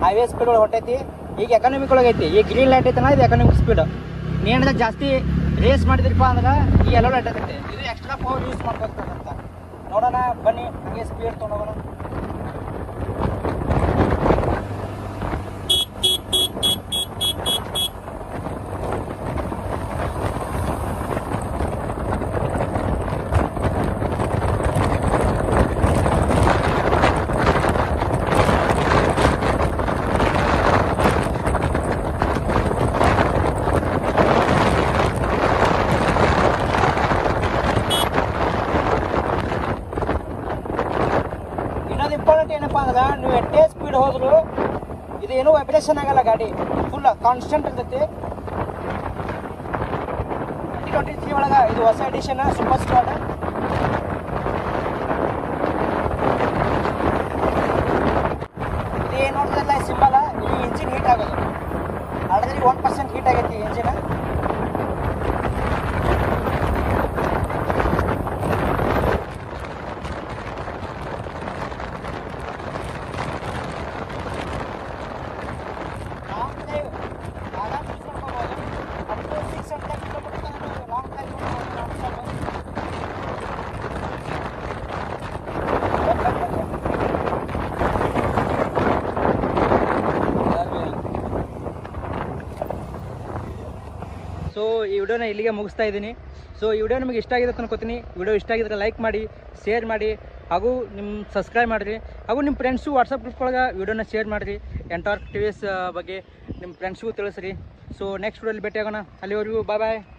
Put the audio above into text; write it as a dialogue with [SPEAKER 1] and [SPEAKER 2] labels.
[SPEAKER 1] highway speed ಒಳಗೆ ಹೊಟ್ಟೈತಿ ಈಗ economic ಒಳಗೆ ಐತಿ ಈ ಗ್ರೀನ್ ಲೈಟ್ ಐತನ ಇದು ಎಕನಾಮಿಕ್ ಸ್ಪೀಡ್ ನೀನು ಜಾಸ್ತಿ ರೇಸ್ ಮಾಡಿದ್ರಪ್ಪ ಅಂದ್ರೆ ಈ ಎಲ್ಲೋ ಲೈಟ್ ಐತೆ ಇದು ಎಕ್ಸ್ಟ್ರಾ ಪವರ್ ಯೂಸ್ ಮಾಡ್ಬೇಕಂತ ನೋಡೋಣ ಬನ್ನಿ ಹಂಗೆ ಸ್ಪೀಡ್ ತೊಗೊಂಡೋಗೋಣ ಇನ್ನೊಂದು ಇಂಪಾರ್ಟೆಂಟ್ ಏನಪ್ಪಾ ಅಂದ್ರೆ ನೀವು ಎಷ್ಟೇ ಸ್ಪೀಡ್ ಹೋದ್ರು ಇದು ಏನೂ ವೈಬ್ರೇಷನ್ ಆಗಲ್ಲ ಗಾಡಿ ಫುಲ್ ಕಾನ್ಸ್ಟೆಂಟ್ ಇರ್ತೈತಿ ಟ್ವೆಂಟಿ ಟ್ವೆಂಟಿ ತ್ರೀ ಒಳಗೆ ಇದು ಹೊಸ ಎಡಿಷನ್ ಸೂಪರ್ ಸ್ಟಾರ್ಟ್ ಇದು ಏನು ನೋಡಿದ್ರಲ್ಲ ಸಿಂಬಲ್ ಇದು ಇಂಜಿನ್ ಹೀಟ್ ಆಗೋದು ಆಲ್ರೆಡಿ ಒನ್ ಪರ್ಸೆಂಟ್ ಹೀಟ್ ಆಗೈತಿ ಇಂಜಿನ್ ಲಾಂಗ್ ಡ್ರೈವ್ ಆರಾಮ್ ಯೂಸ್ ಮಾಡ್ಕೋಬೋದು up to six hundred kilometre ತನಕ ಲಾಂಗ್ ಡ್ರೈವ್ ಸೊ ಈ ವಿಡಿಯೋನ ಇಲ್ಲಿಗೆ ಮುಗಿಸ್ತಾ ಇದ್ದೀನಿ ಸೊ ಈ ವಿಡಿಯೋ ನಿಮಗೆ ಇಷ್ಟ ಆಗಿದೆ ಅಂತ ಅನ್ಕೋತೀನಿ ವಿಡಿಯೋ ಇಷ್ಟ ಆಗಿದ್ರೆ ಲೈಕ್ ಮಾಡಿ ಶೇರ್ ಮಾಡಿ ಹಾಗೂ ನಿಮ್ಮ ಸಬ್ಸ್ಕ್ರೈಬ್ ಮಾಡಿರಿ ಹಾಗೂ ನಿಮ್ಮ ಫ್ರೆಂಡ್ಸು ವಾಟ್ಸಪ್ ಗ್ರೂಪ್ ಒಳಗೆ ವಿಡಿಯೋನ ಶೇರ್ ಮಾಡಿರಿ ಎಂಟಾರ್ಕ್ ಟಿ ವಿ ಎಸ್ ಬಗ್ಗೆ ನಿಮ್ಮ ಫ್ರೆಂಡ್ಸ್ಗೂ ತಿಳಿಸ್ರಿ ಸೊ ನೆಕ್ಸ್ಟ್ ವಿಡಿಯೋಲಿ ಭೇಟಿ ಆಗೋಣ ಅಲ್ಲಿವರೆಗೂ ಬಾಯ್ ಬಾಯ್